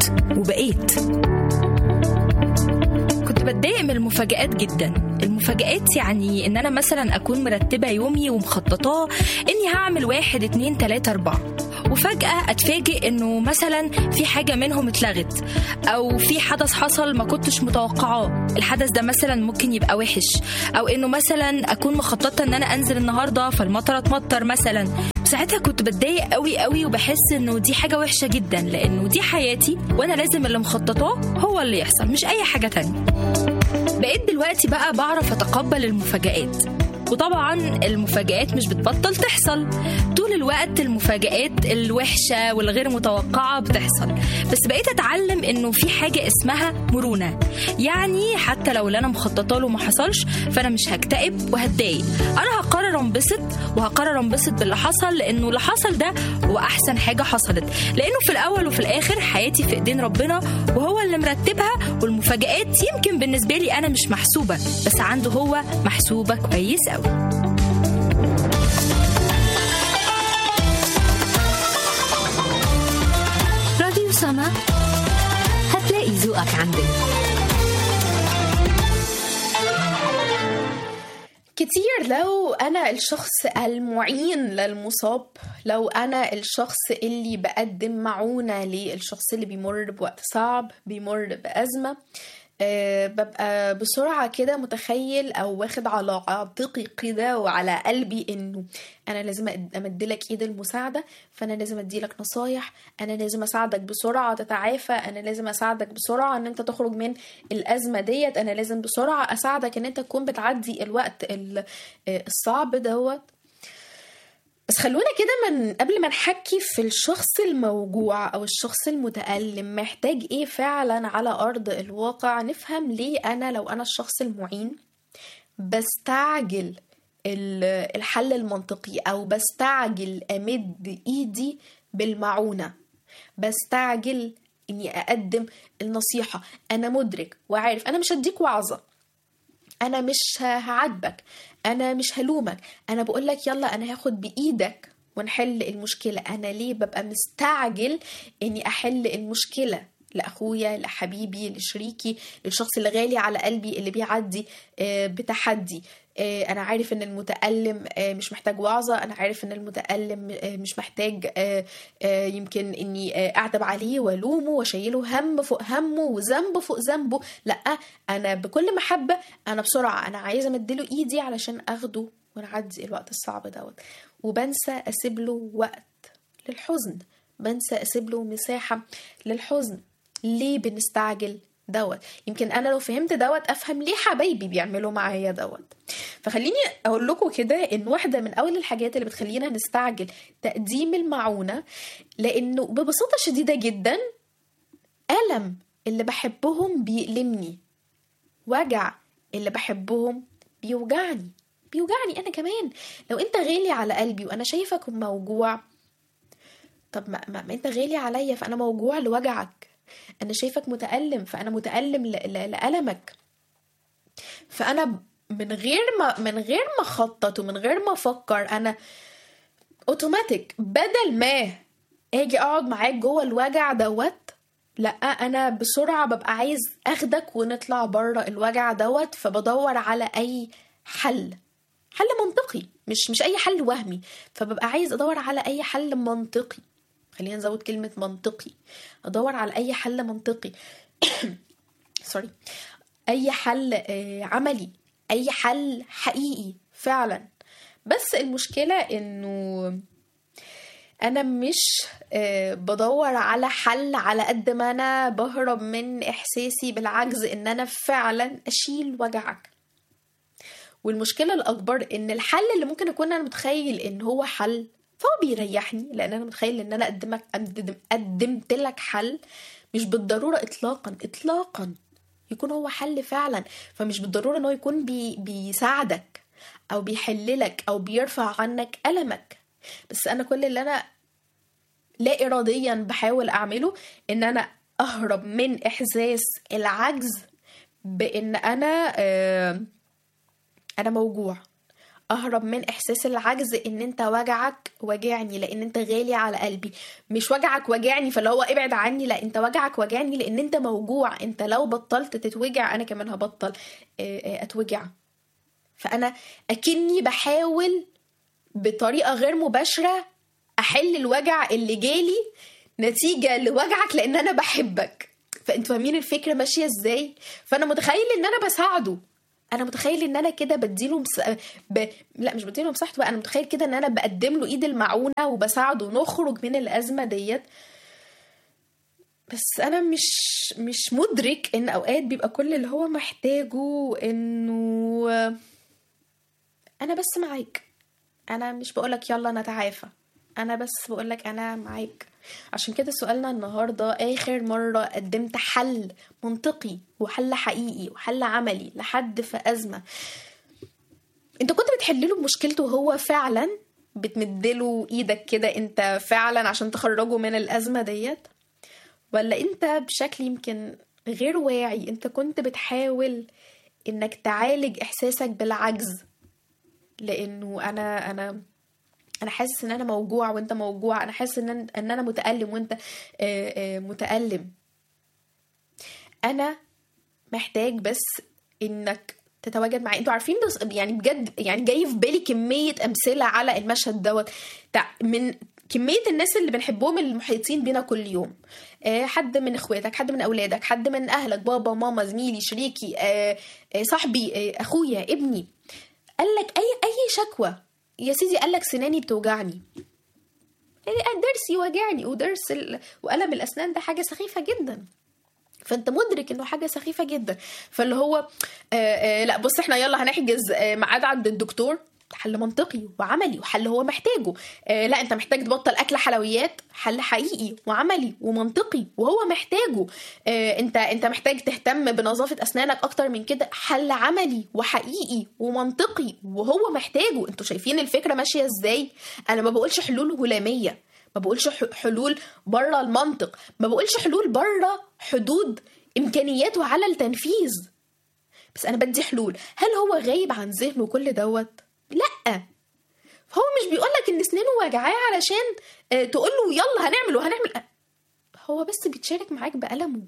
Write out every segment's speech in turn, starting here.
وبقيت كنت بتضايق من المفاجآت جدا المفاجآت يعني ان انا مثلا اكون مرتبة يومي ومخططاه اني هعمل واحد اتنين تلاتة اربعة وفجأة اتفاجئ انه مثلا في حاجة منهم اتلغت او في حدث حصل ما كنتش متوقعاه الحدث ده مثلا ممكن يبقى وحش او انه مثلا اكون مخططة ان انا انزل النهاردة فالمطر اتمطر مثلا ساعتها كنت بتضايق قوي قوي وبحس انه دي حاجة وحشة جدا لانه دي حياتي وانا لازم اللي مخططاه هو اللي يحصل مش اي حاجة تانية بقيت دلوقتي بقى بعرف اتقبل المفاجآت وطبعا المفاجآت مش بتبطل تحصل طول الوقت المفاجآت الوحشة والغير متوقعة بتحصل بس بقيت اتعلم انه في حاجة اسمها مرونة يعني حتى لو اللي انا مخططه له ما حصلش فانا مش هكتئب وهتضايق انا هقرر انبسط وهقرر انبسط باللي حصل لانه اللي حصل ده هو احسن حاجة حصلت لانه في الاول وفي الاخر حياتي في ايدين ربنا وهو اللي مرتبها والمفاجآت يمكن بالنسبة لي انا مش محسوبة بس عنده هو محسوبة كويس قوي راديو سما هتلاقي ذوقك عندنا كتير لو أنا الشخص المعين للمصاب لو أنا الشخص اللي بقدم معونة للشخص اللي بيمر بوقت صعب بيمر بأزمة أه ببقى بسرعة كده متخيل أو واخد على عاتقي كده وعلى قلبي إنه أنا لازم أمدلك إيد المساعدة فأنا لازم أديلك نصايح أنا لازم أساعدك بسرعة تتعافى أنا لازم أساعدك بسرعة إن أنت تخرج من الأزمة ديت أنا لازم بسرعة أساعدك إن أنت تكون بتعدي الوقت الصعب دوت بس خلونا كده من قبل ما نحكي في الشخص الموجوع او الشخص المتألم محتاج ايه فعلا على ارض الواقع نفهم ليه انا لو انا الشخص المعين بستعجل الحل المنطقي او بستعجل امد ايدي بالمعونة بستعجل اني اقدم النصيحة انا مدرك وعارف انا مش هديك وعظة انا مش هعاتبك انا مش هلومك انا بقول لك يلا انا هاخد بايدك ونحل المشكله انا ليه ببقى مستعجل اني احل المشكله لاخويا لحبيبي لشريكي للشخص اللي غالي على قلبي اللي بيعدي بتحدي انا عارف ان المتالم مش محتاج وعظه انا عارف ان المتالم مش محتاج يمكن اني اعتب عليه والومه واشيله هم فوق همه وذنب فوق ذنبه لا انا بكل محبه انا بسرعه انا عايزه امدله ايدي علشان اخده ونعدي الوقت الصعب دوت وبنسى اسيب له وقت للحزن بنسى اسيب له مساحه للحزن ليه بنستعجل دوت يمكن انا لو فهمت دوت افهم ليه حبايبي بيعملوا معايا دوت فخليني اقول لكم كده ان واحده من اول الحاجات اللي بتخلينا نستعجل تقديم المعونه لانه ببساطه شديده جدا الم اللي بحبهم بيألمني وجع اللي بحبهم بيوجعني بيوجعني انا كمان لو انت غالي على قلبي وانا شايفك موجوع طب ما, ما, ما انت غالي عليا فانا موجوع لوجعك انا شايفك متألم فانا متألم لألمك فانا من غير ما من غير ما اخطط ومن غير ما افكر انا اوتوماتيك بدل ما اجي اقعد معاك جوه الوجع دوت لا انا بسرعه ببقى عايز اخدك ونطلع بره الوجع دوت فبدور على اي حل حل منطقي مش مش اي حل وهمي فببقى عايز ادور على اي حل منطقي خلينا نزود كلمة منطقي أدور على أي حل منطقي سوري أي حل عملي أي حل حقيقي فعلا بس المشكلة إنه أنا مش بدور على حل على قد ما أنا بهرب من إحساسي بالعجز إن أنا فعلا أشيل وجعك والمشكلة الأكبر إن الحل اللي ممكن أكون أنا متخيل إن هو حل فهو بيريحني لان انا متخيل ان انا قدمك قدمت لك حل مش بالضروره اطلاقا اطلاقا يكون هو حل فعلا فمش بالضروره ان هو يكون بي بيساعدك او بيحللك او بيرفع عنك المك بس انا كل اللي انا لا اراديا بحاول اعمله ان انا اهرب من احساس العجز بان انا آه انا موجوع اهرب من احساس العجز ان انت وجعك وجعني لان انت غالي على قلبي مش وجعك وجعني فاللي هو ابعد عني لا انت وجعك وجعني لان انت موجوع انت لو بطلت تتوجع انا كمان هبطل آه، آه، اتوجع فانا اكني بحاول بطريقه غير مباشره احل الوجع اللي جالي نتيجه لوجعك لان انا بحبك فانتوا فاهمين الفكره ماشيه ازاي فانا متخيل ان انا بساعده انا متخيل ان انا كده بديله مس... ب... لا مش بديله مساحته بقى انا متخيل كده ان انا بقدم له ايد المعونه وبساعده نخرج من الازمه ديت بس انا مش مش مدرك ان اوقات بيبقى كل اللي هو محتاجه انه انا بس معاك انا مش بقولك يلا نتعافى انا بس بقولك انا معاك عشان كده سؤالنا النهارده اخر مره قدمت حل منطقي وحل حقيقي وحل عملي لحد في ازمه انت كنت بتحل له مشكلته وهو فعلا بتمدله ايدك كده انت فعلا عشان تخرجه من الازمه ديت ولا انت بشكل يمكن غير واعي انت كنت بتحاول انك تعالج احساسك بالعجز لانه انا انا انا حاسس ان انا موجوع وانت موجوع انا حاسس ان أنا- ان انا متالم وانت آه، آه، متالم انا محتاج بس انك تتواجد معايا انتوا عارفين بس يعني بجد يعني جاي في بالي كميه امثله على المشهد دوت تع- من كميه الناس اللي بنحبهم المحيطين بينا كل يوم آه، حد من اخواتك حد من اولادك حد من اهلك بابا ماما زميلي شريكي آه، آه، صاحبي آه، اخويا ابني قال لك اي اي شكوى يا سيدي قال لك سناني بتوجعني يعني ضرسي وجعني وضرس ال... وألم الأسنان ده حاجة سخيفة جدا فانت مدرك انه حاجه سخيفه جدا فاللي هو آه آه لا بص احنا يلا هنحجز آه ميعاد عند الدكتور حل منطقي وعملي وحل هو محتاجه آه لا انت محتاج تبطل اكل حلويات حل حقيقي وعملي ومنطقي وهو محتاجه آه انت انت محتاج تهتم بنظافه اسنانك اكتر من كده حل عملي وحقيقي ومنطقي وهو محتاجه انتوا شايفين الفكره ماشيه ازاي انا ما بقولش حلول هلاميه ما بقولش ح- حلول بره المنطق ما بقولش حلول بره حدود امكانياته على التنفيذ بس انا بدي حلول هل هو غايب عن ذهنه كل دوت لا هو مش بيقول لك ان اسنانه وجعاه علشان آه، تقول له يلا هنعمل وهنعمل آه، هو بس بيتشارك معاك بألمه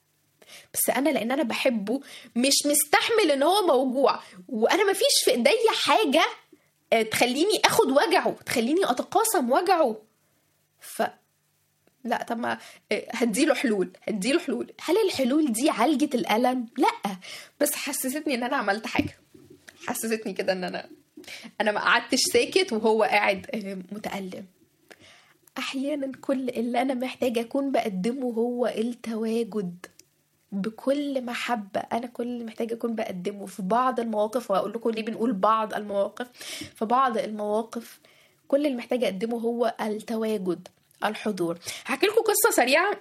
بس انا لان انا بحبه مش مستحمل ان هو موجوع وانا مفيش في ايديا حاجه آه، تخليني اخد وجعه تخليني اتقاسم وجعه ف لا طب ما آه، هديله حلول هديله حلول هل الحلول دي عالجت الالم لا بس حسستني ان انا عملت حاجه حسستني كده ان انا انا ما قعدتش ساكت وهو قاعد آه، متألم احيانا كل اللي انا محتاجه اكون بقدمه هو التواجد بكل محبة أنا كل اللي محتاجة أكون بقدمه في بعض المواقف وأقول لكم ليه بنقول بعض المواقف في بعض المواقف كل اللي محتاجة أقدمه هو التواجد الحضور هحكي لكم قصة سريعة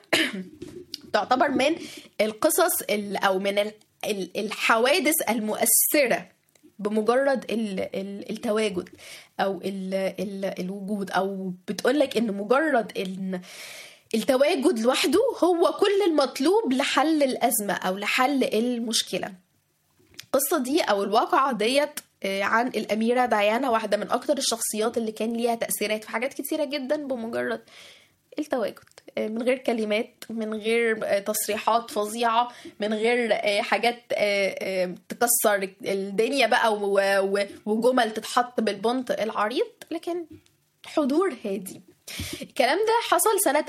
تعتبر من القصص ال- أو من ال- ال- الحوادث المؤثرة بمجرد ال ال التواجد او ال ال الوجود او بتقولك ان مجرد ان التواجد لوحده هو كل المطلوب لحل الازمه او لحل المشكله القصه دي او الواقعه ديت آه، عن الاميره ديانا واحده من اكتر الشخصيات اللي كان ليها تاثيرات في حاجات كتيره جدا بمجرد التواجد آه، من غير كلمات من غير آه، تصريحات فظيعة من غير آه، حاجات آه، آه، تكسر الدنيا بقى و- و- وجمل تتحط بالبنط العريض لكن حضور هادي الكلام ده حصل سنة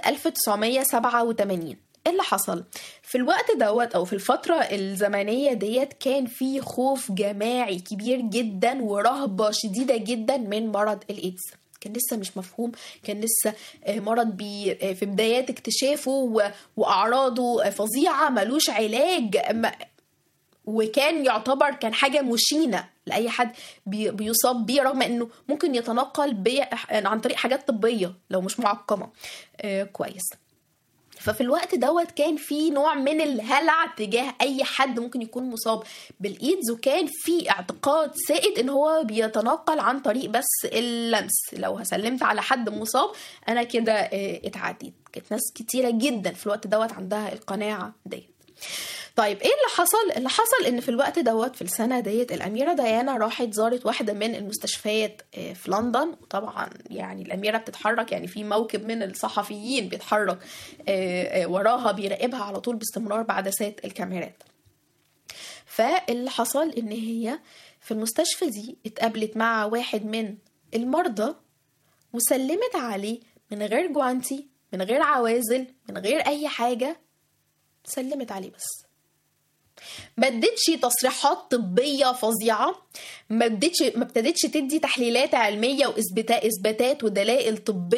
1987 ايه اللي حصل في الوقت دوت او في الفترة الزمنية ديت كان في خوف جماعي كبير جدا ورهبة شديدة جدا من مرض الايدز كان لسه مش مفهوم كان لسه آه، مرض بي آه، في بدايات اكتشافه و- واعراضه آه، فظيعه ملوش علاج ما- وكان يعتبر كان حاجه مشينه لاي حد بي- بيصاب بيه رغم انه ممكن يتنقل بي- عن طريق حاجات طبيه لو مش معقمه آه، كويس ففي الوقت دوت كان في نوع من الهلع تجاه اي حد ممكن يكون مصاب بالايدز وكان في اعتقاد سائد ان هو بيتنقل عن طريق بس اللمس لو سلمت على حد مصاب انا كده آه، اتعديت كانت ناس كتيره جدا في الوقت دوت عندها القناعه ديت طيب ايه اللي حصل اللي حصل ان في الوقت دوت في السنه ديت الاميره ديانا راحت زارت واحده من المستشفيات آه، في لندن وطبعا يعني الاميره بتتحرك يعني في موكب من الصحفيين بيتحرك آه، آه، وراها بيراقبها على طول باستمرار بعدسات الكاميرات فاللي حصل ان هي في المستشفى دي اتقابلت مع واحد من المرضى وسلمت عليه من غير جوانتي من غير عوازل من غير اي حاجه سلمت عليه بس ما ادتش تصريحات طبيه فظيعه ما ادتش ما ابتدتش تدي تحليلات علميه واثباتات اثباتات ودلائل طبيه